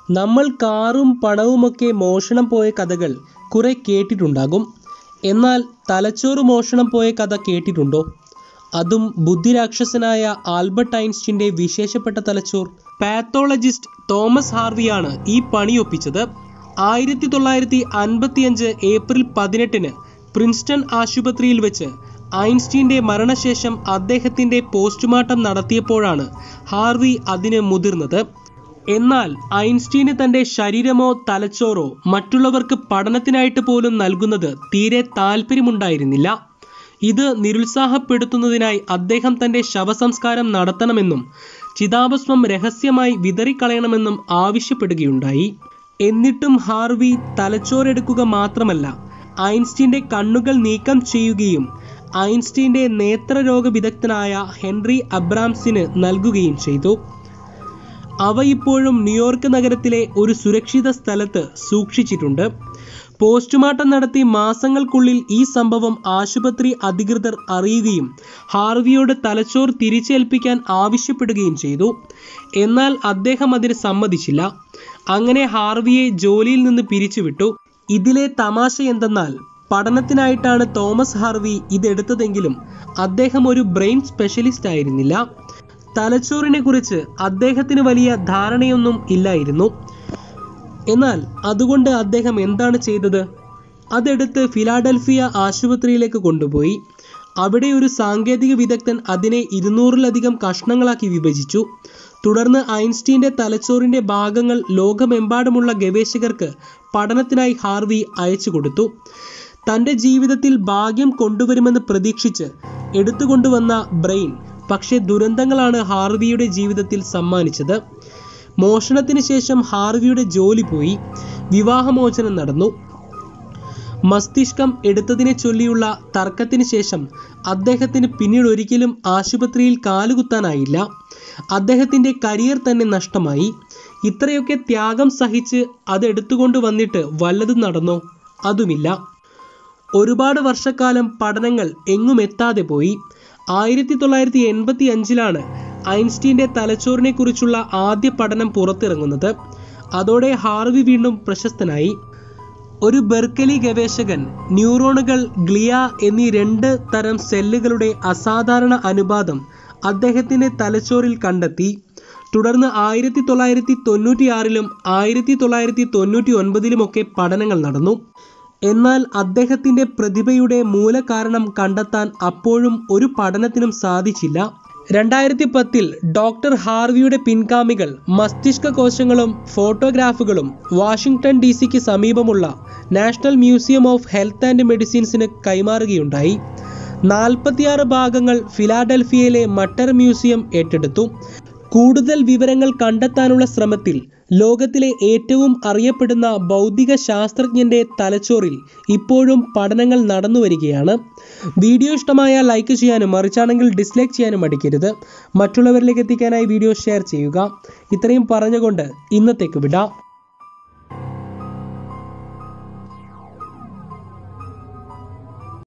നമ്മൾ കാറും പണവുമൊക്കെ മോഷണം പോയ കഥകൾ കുറെ കേട്ടിട്ടുണ്ടാകും എന്നാൽ തലച്ചോറ് മോഷണം പോയ കഥ കേട്ടിട്ടുണ്ടോ അതും ബുദ്ധിരാക്ഷസനായ ആൽബർട്ട് ഐൻസ്റ്റീൻ്റെ വിശേഷപ്പെട്ട തലച്ചോർ പാത്തോളജിസ്റ്റ് തോമസ് ഹാർവിയാണ് ഈ പണിയൊപ്പിച്ചത് ആയിരത്തി തൊള്ളായിരത്തി അൻപത്തിയഞ്ച് ഏപ്രിൽ പതിനെട്ടിന് പ്രിൻസ്റ്റൺ ആശുപത്രിയിൽ വെച്ച് ഐൻസ്റ്റീൻ്റെ മരണശേഷം അദ്ദേഹത്തിൻ്റെ പോസ്റ്റ്മോർട്ടം നടത്തിയപ്പോഴാണ് ഹാർവി അതിന് മുതിർന്നത് എന്നാൽ ഐൻസ്റ്റീന് തൻ്റെ ശരീരമോ തലച്ചോറോ മറ്റുള്ളവർക്ക് പഠനത്തിനായിട്ട് പോലും നൽകുന്നത് തീരെ താല്പര്യമുണ്ടായിരുന്നില്ല ഇത് നിരുത്സാഹപ്പെടുത്തുന്നതിനായി അദ്ദേഹം തൻ്റെ ശവസംസ്കാരം നടത്തണമെന്നും ചിതാഭസ്മം രഹസ്യമായി വിതറിക്കളയണമെന്നും ആവശ്യപ്പെടുകയുണ്ടായി എന്നിട്ടും ഹാർവി തലച്ചോറെടുക്കുക മാത്രമല്ല ഐൻസ്റ്റീൻ്റെ കണ്ണുകൾ നീക്കം ചെയ്യുകയും ഐൻസ്റ്റീൻ്റെ നേത്രരോഗ വിദഗ്ധനായ ഹെൻറി അബ്രാംസിന് നൽകുകയും ചെയ്തു അവ ഇപ്പോഴും ന്യൂയോർക്ക് നഗരത്തിലെ ഒരു സുരക്ഷിത സ്ഥലത്ത് സൂക്ഷിച്ചിട്ടുണ്ട് പോസ്റ്റ്മോർട്ടം നടത്തി മാസങ്ങൾക്കുള്ളിൽ ഈ സംഭവം ആശുപത്രി അധികൃതർ അറിയുകയും ഹാർവിയോട് തലച്ചോർ തിരിച്ചേൽപ്പിക്കാൻ ആവശ്യപ്പെടുകയും ചെയ്തു എന്നാൽ അദ്ദേഹം അതിന് സമ്മതിച്ചില്ല അങ്ങനെ ഹാർവിയെ ജോലിയിൽ നിന്ന് പിരിച്ചുവിട്ടു ഇതിലെ തമാശ എന്തെന്നാൽ പഠനത്തിനായിട്ടാണ് തോമസ് ഹാർവി ഇതെടുത്തതെങ്കിലും അദ്ദേഹം ഒരു ബ്രെയിൻ സ്പെഷ്യലിസ്റ്റ് ആയിരുന്നില്ല തലച്ചോറിനെ കുറിച്ച് അദ്ദേഹത്തിന് വലിയ ധാരണയൊന്നും ഇല്ലായിരുന്നു എന്നാൽ അതുകൊണ്ട് അദ്ദേഹം എന്താണ് ചെയ്തത് അതെടുത്ത് ഫിലാഡൽഫിയ ആശുപത്രിയിലേക്ക് കൊണ്ടുപോയി അവിടെ ഒരു സാങ്കേതിക വിദഗ്ധൻ അതിനെ ഇരുന്നൂറിലധികം കഷ്ണങ്ങളാക്കി വിഭജിച്ചു തുടർന്ന് ഐൻസ്റ്റീൻ്റെ തലച്ചോറിൻ്റെ ഭാഗങ്ങൾ ലോകമെമ്പാടുമുള്ള ഗവേഷകർക്ക് പഠനത്തിനായി ഹാർവി അയച്ചു കൊടുത്തു തൻ്റെ ജീവിതത്തിൽ ഭാഗ്യം കൊണ്ടുവരുമെന്ന് പ്രതീക്ഷിച്ച് എടുത്തുകൊണ്ടുവന്ന ബ്രെയിൻ പക്ഷേ ദുരന്തങ്ങളാണ് ഹാർവിയുടെ ജീവിതത്തിൽ സമ്മാനിച്ചത് മോഷണത്തിന് ശേഷം ഹാർവിയുടെ ജോലി പോയി വിവാഹമോചനം നടന്നു മസ്തിഷ്കം എടുത്തതിനെ ചൊല്ലിയുള്ള തർക്കത്തിന് ശേഷം അദ്ദേഹത്തിന് പിന്നീട് ഒരിക്കലും ആശുപത്രിയിൽ കാലുകുത്താനായില്ല അദ്ദേഹത്തിൻ്റെ കരിയർ തന്നെ നഷ്ടമായി ഇത്രയൊക്കെ ത്യാഗം സഹിച്ച് അതെടുത്തുകൊണ്ട് വന്നിട്ട് വല്ലതും നടന്നോ അതുമില്ല ഒരുപാട് വർഷക്കാലം പഠനങ്ങൾ എങ്ങും എത്താതെ പോയി ആയിരത്തി തൊള്ളായിരത്തി എൺപത്തി അഞ്ചിലാണ് ഐൻസ്റ്റീൻ്റെ തലച്ചോറിനെ കുറിച്ചുള്ള ആദ്യ പഠനം പുറത്തിറങ്ങുന്നത് അതോടെ ഹാർവി വീണ്ടും പ്രശസ്തനായി ഒരു ബെർക്കലി ഗവേഷകൻ ന്യൂറോണുകൾ ഗ്ലിയ എന്നീ രണ്ട് തരം സെല്ലുകളുടെ അസാധാരണ അനുപാതം അദ്ദേഹത്തിൻ്റെ തലച്ചോറിൽ കണ്ടെത്തി തുടർന്ന് ആയിരത്തി തൊള്ളായിരത്തി തൊണ്ണൂറ്റിയാറിലും ആയിരത്തി തൊള്ളായിരത്തി തൊണ്ണൂറ്റി ഒൻപതിലുമൊക്കെ പഠനങ്ങൾ നടന്നു എന്നാൽ അദ്ദേഹത്തിൻ്റെ പ്രതിഭയുടെ മൂലകാരണം കണ്ടെത്താൻ അപ്പോഴും ഒരു പഠനത്തിനും സാധിച്ചില്ല രണ്ടായിരത്തി പത്തിൽ ഡോക്ടർ ഹാർവിയുടെ പിൻഗാമികൾ മസ്തിഷ്ക കോശങ്ങളും ഫോട്ടോഗ്രാഫുകളും വാഷിംഗ്ടൺ ഡി സിക്ക് സമീപമുള്ള National Museum of Health and മെഡിസിൻസിന് കൈമാറുകയുണ്ടായി നാൽപ്പത്തിയാറ് ഭാഗങ്ങൾ ഫിലാഡൽഫിയയിലെ മട്ടർ മ്യൂസിയം ഏറ്റെടുത്തു കൂടുതൽ വിവരങ്ങൾ കണ്ടെത്താനുള്ള ശ്രമത്തിൽ ലോകത്തിലെ ഏറ്റവും അറിയപ്പെടുന്ന ഭൗതിക ശാസ്ത്രജ്ഞന്റെ തലച്ചോറിൽ ഇപ്പോഴും പഠനങ്ങൾ നടന്നു വരികയാണ് വീഡിയോ ഇഷ്ടമായ ലൈക്ക് ചെയ്യാനും മറിച്ചാണെങ്കിൽ ഡിസ്ലൈക്ക് ചെയ്യാനും മടിക്കരുത് മറ്റുള്ളവരിലേക്ക് എത്തിക്കാനായി വീഡിയോ ഷെയർ ചെയ്യുക ഇത്രയും പറഞ്ഞുകൊണ്ട് ഇന്നത്തേക്ക് വിടാം